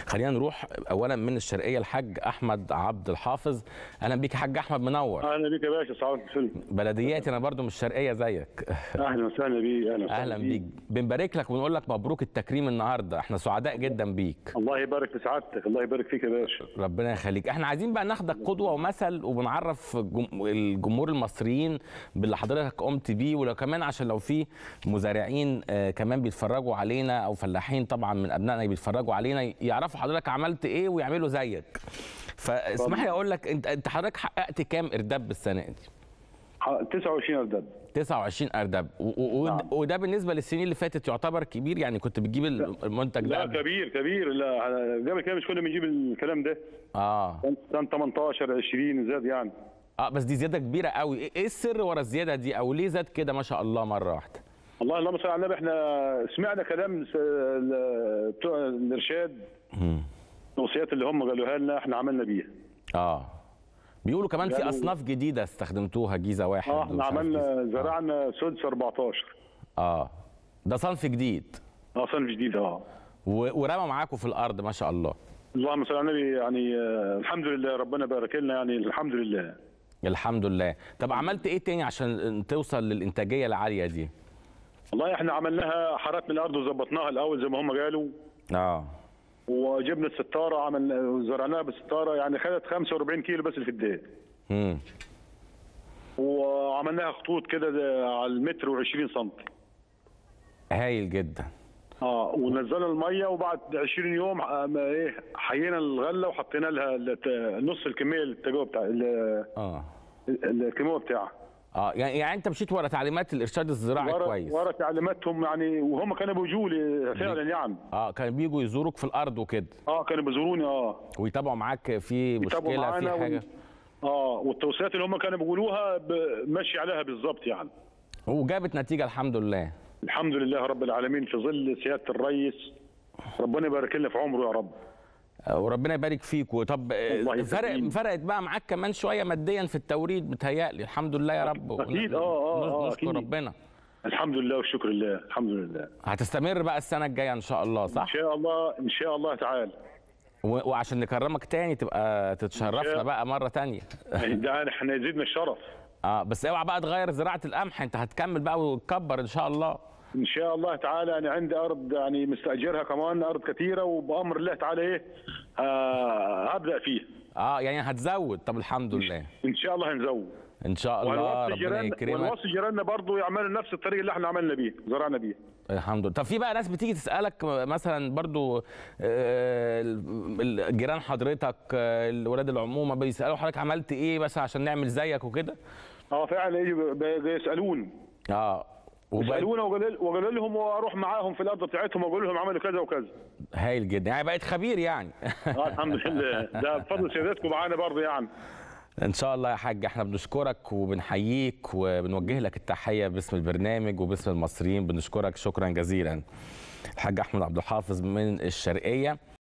خلينا نروح اولا من الشرقيه الحاج احمد عبد الحافظ اهلا بيك يا حاج احمد منور اهلا بيك يا باشا سعادة الفيلم بلدياتي انا برضو من الشرقيه زيك اهلا وسهلا بيك اهلا اهلا بيك بنبارك لك ونقول لك مبروك التكريم النهارده احنا سعداء جدا بيك الله يبارك في سعادتك الله يبارك فيك يا باشا ربنا يخليك احنا عايزين بقى ناخدك قدوه ومثل وبنعرف جم- الجمهور المصريين باللي حضرتك قمت بيه ولو كمان عشان لو في مزارعين آه، كمان بيتفرجوا علينا او فلاحين طبعا من ابنائنا بيتفرجوا علينا يعرفوا حضرتك عملت ايه ويعملوا زيك فاسمح لي اقول لك انت انت حضرتك حققت كام ارداب السنه دي ح- 29 ارداد 29 ارداب و- و- نعم. وده بالنسبه للسنين اللي فاتت يعتبر كبير يعني كنت بتجيب المنتج لا ده كبير كبير لا قبل كده مش كنا بنجيب الكلام ده اه كان كان 18 20 زاد يعني اه بس دي زياده كبيره قوي ايه إيه السر ورا الزياده دي او ليه زاد كده ما شاء الله مره واحده الله اللهم صل على النبي احنا سمعنا كلام س- ال- بتوع الارشاد الوصيات اللي هم قالوها لنا احنا عملنا بيها اه بيقولوا كمان في يعني- اصناف جديده استخدمتوها جيزه واحد اه ومش احنا عارف عملنا جيزة. زرعنا سدس 14 اه ده صنف جديد اه صنف جديد اه و- ورمى معاكم في الارض ما شاء الله اللهم صل على النبي يعني آه، الحمد لله ربنا بارك لنا يعني الحمد لله الحمد لله طب عملت ايه تاني عشان توصل للانتاجيه العاليه دي والله احنا عملناها حرقنا الارض وظبطناها الاول زي ما هم قالوا اه وجبنا الستاره عملنا زرعناها بالستاره يعني خدت 45 كيلو بس في الدقيقه امم وعملناها خطوط كده ده على المتر و20 سم هايل جدا اه ونزلنا الميه وبعد 20 يوم آه، ما ايه حيينا الغله وحطينا لها الت- نص الكميه التجوه بتاع ال- اه ال- الكيماوي بتاعها اه يعني يعني انت مشيت ورا تعليمات الارشاد الزراعي ورا كويس ورا تعليماتهم يعني وهم كانوا بيجوا لي فعلا يعني اه كانوا بيجوا يزوروك في الارض وكده اه كانوا بيزوروني اه ويتابعوا معاك في يتابعوا مشكله في معانا و- حاجه اه والتوصيات اللي هم كانوا بيقولوها ب- ماشي عليها بالظبط يعني وجابت نتيجه الحمد لله الحمد لله رب العالمين في ظل سياده الرئيس ربنا يبارك لنا في عمره يا رب وربنا يبارك فيك وطب الله فرق يخليك. فرقت بقى معاك كمان شويه ماديا في التوريد متهيألي الحمد لله يا رب أكيد، آه، آه، آه، نشكر أكيد. ربنا الحمد لله والشكر لله الحمد لله هتستمر بقى السنه الجايه ان شاء الله ان صح شاء الله ان شاء الله تعالى و- وعشان نكرمك تاني تبقى تتشرفنا شاء- بقى مره تانية ده احنا يزيدنا الشرف اه بس اوعى بقى تغير زراعه القمح انت هتكمل بقى وتكبر ان شاء الله ان شاء الله تعالى انا عندي ارض يعني مستاجرها كمان ارض كثيره وبامر الله تعالى ايه آه هبدا فيه اه يعني هتزود طب الحمد لله ان شاء الله هنزود ان شاء الله ونوصي ربنا جيراننا يكرمك ونوصي جيراننا برضه يعملوا نفس الطريق اللي احنا عملنا بيه زرعنا بيه الحمد لله طب في بقى ناس بتيجي تسالك مثلا برضو آه، ال- ال- جيران حضرتك آه، الولاد العمومه بيسالوا حضرتك عملت ايه بس عشان نعمل زيك وكده اه فعلا يجي ب- يسالون اه وبقى يسالونا وقال وقال لهم واروح معاهم في الارض بتاعتهم واقول لهم عملوا كذا وكذا هايل جدا يعني بقيت خبير يعني اه الحمد لله ده بفضل سيادتكم معانا برضه يعني ان شاء الله يا حاج احنا بنشكرك وبنحييك وبنوجه لك التحيه باسم البرنامج وباسم المصريين بنشكرك شكرا جزيلا الحاج احمد عبد الحافظ من الشرقيه